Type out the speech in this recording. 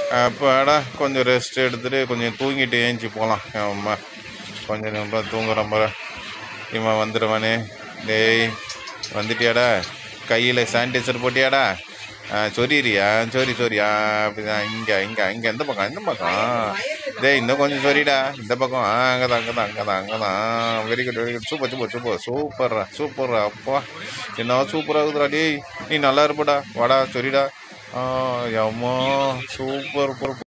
அப்பாடா கொஞ்சம் ரெஸ்ட் எடுத்துட்டு கொஞ்சம் தூங்கிட்டு ஏஞ்சி போகலாம் அம்மா கொஞ்சம் நம்ம தூங்குறோம் பாரு இவன் வந்துடுவானே டேய் வந்துட்டியாடா கையில் சானிடைசர் போட்டியாடா ஆ சொரியிறியா சொரி சொரியா அப்படிதான் இங்கே இங்கே இங்கே எந்த பக்கம் எந்த பக்கம் டேய் இன்னும் கொஞ்சம் சொரிடா இந்த பக்கம் ஆ அங்கே தான் அங்கே தான் அங்கே தான் அங்கே தான் very good very good super super super சூப்பர்ரா சூப்பர்ரா அப்பா என்ன சூப்பராக இருக்குதுடா டேய் நீ நல்லா இருப்படா வாடா சொரிடா ஆ அம்மா சூப்பர் சூப்பர்